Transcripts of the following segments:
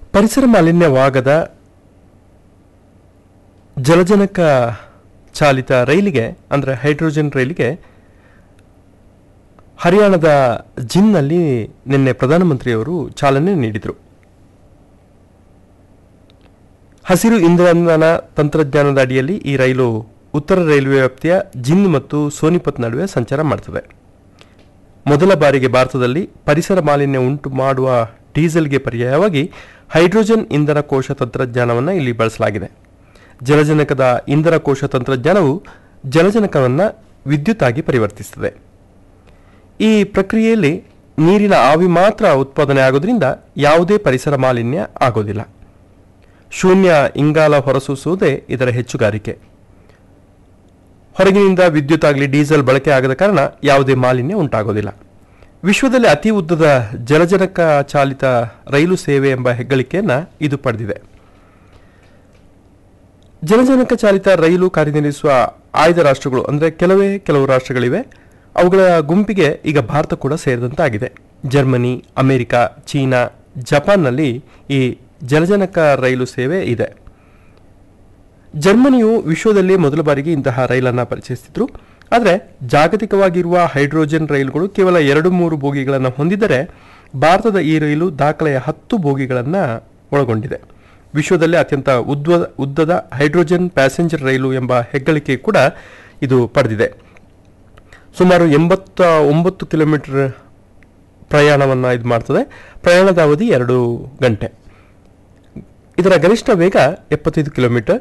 ಪರಿಸರ ಮಾಲಿನ್ಯವಾಗದ ಜಲಜನಕ ಚಾಲಿತ ರೈಲಿಗೆ ಅಂದರೆ ಹೈಡ್ರೋಜನ್ ರೈಲಿಗೆ ಹರಿಯಾಣದ ಜಿನ್ನಲ್ಲಿ ನಿನ್ನೆ ಪ್ರಧಾನಮಂತ್ರಿಯವರು ಚಾಲನೆ ನೀಡಿದರು ಹಸಿರು ಇಂಧನ ತಂತ್ರಜ್ಞಾನದ ಅಡಿಯಲ್ಲಿ ಈ ರೈಲು ಉತ್ತರ ರೈಲ್ವೆ ವ್ಯಾಪ್ತಿಯ ಜಿನ್ ಮತ್ತು ಸೋನಿಪತ್ ನಡುವೆ ಸಂಚಾರ ಮಾಡ್ತದೆ ಮೊದಲ ಬಾರಿಗೆ ಭಾರತದಲ್ಲಿ ಪರಿಸರ ಮಾಲಿನ್ಯ ಉಂಟು ಮಾಡುವ ಡೀಸೆಲ್ಗೆ ಪರ್ಯಾಯವಾಗಿ ಹೈಡ್ರೋಜನ್ ಇಂಧನ ಕೋಶ ತಂತ್ರಜ್ಞಾನವನ್ನು ಇಲ್ಲಿ ಬಳಸಲಾಗಿದೆ ಜಲಜನಕದ ಇಂಧನ ಕೋಶ ತಂತ್ರಜ್ಞಾನವು ಜಲಜನಕವನ್ನು ವಿದ್ಯುತ್ ಆಗಿ ಪರಿವರ್ತಿಸುತ್ತದೆ ಈ ಪ್ರಕ್ರಿಯೆಯಲ್ಲಿ ನೀರಿನ ಆವಿ ಮಾತ್ರ ಉತ್ಪಾದನೆ ಆಗೋದ್ರಿಂದ ಯಾವುದೇ ಪರಿಸರ ಮಾಲಿನ್ಯ ಆಗೋದಿಲ್ಲ ಶೂನ್ಯ ಇಂಗಾಲ ಹೊರಸೂಸುವುದೇ ಇದರ ಹೆಚ್ಚುಗಾರಿಕೆ ಹೊರಗಿನಿಂದ ವಿದ್ಯುತ್ ಆಗಲಿ ಡೀಸೆಲ್ ಬಳಕೆ ಆಗದ ಕಾರಣ ಯಾವುದೇ ಮಾಲಿನ್ಯ ಉಂಟಾಗೋದಿಲ್ಲ ವಿಶ್ವದಲ್ಲಿ ಅತಿ ಉದ್ದದ ಜಲಜನಕ ಚಾಲಿತ ರೈಲು ಸೇವೆ ಎಂಬ ಹೆಗ್ಗಳಿಕೆಯನ್ನು ಇದು ಪಡೆದಿದೆ ಜಲಜನಕ ಚಾಲಿತ ರೈಲು ಕಾರ್ಯನಿರ್ವಹಿಸುವ ಆಯ್ದ ರಾಷ್ಟ್ರಗಳು ಅಂದರೆ ಕೆಲವೇ ಕೆಲವು ರಾಷ್ಟ್ರಗಳಿವೆ ಅವುಗಳ ಗುಂಪಿಗೆ ಈಗ ಭಾರತ ಕೂಡ ಸೇರಿದಂತಾಗಿದೆ ಜರ್ಮನಿ ಅಮೆರಿಕ ಚೀನಾ ಜಪಾನ್ನಲ್ಲಿ ಈ ಜಲಜನಕ ರೈಲು ಸೇವೆ ಇದೆ ಜರ್ಮನಿಯು ವಿಶ್ವದಲ್ಲಿ ಮೊದಲ ಬಾರಿಗೆ ಇಂತಹ ರೈಲನ್ನು ಪರಿಚಯಿಸಿದ್ರು ಆದರೆ ಜಾಗತಿಕವಾಗಿರುವ ಹೈಡ್ರೋಜನ್ ರೈಲುಗಳು ಕೇವಲ ಎರಡು ಮೂರು ಬೋಗಿಗಳನ್ನು ಹೊಂದಿದ್ದರೆ ಭಾರತದ ಈ ರೈಲು ದಾಖಲೆಯ ಹತ್ತು ಬೋಗಿಗಳನ್ನು ಒಳಗೊಂಡಿದೆ ವಿಶ್ವದಲ್ಲಿ ಅತ್ಯಂತ ಉದ್ವ ಉದ್ದದ ಹೈಡ್ರೋಜನ್ ಪ್ಯಾಸೆಂಜರ್ ರೈಲು ಎಂಬ ಹೆಗ್ಗಳಿಕೆ ಕೂಡ ಇದು ಪಡೆದಿದೆ ಸುಮಾರು ಎಂಬತ್ತ ಒಂಬತ್ತು ಕಿಲೋಮೀಟರ್ ಪ್ರಯಾಣವನ್ನು ಇದು ಮಾಡ್ತದೆ ಪ್ರಯಾಣದ ಅವಧಿ ಎರಡು ಗಂಟೆ ಇದರ ಗರಿಷ್ಠ ವೇಗ ಎಪ್ಪತ್ತೈದು ಕಿಲೋಮೀಟರ್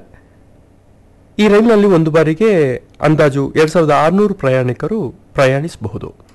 ಈ ರೈಲಿನಲ್ಲಿ ಒಂದು ಬಾರಿಗೆ ಅಂದಾಜು ಎರಡು ಸಾವಿರದ ಆರುನೂರು ಪ್ರಯಾಣಿಕರು ಪ್ರಯಾಣಿಸಬಹುದು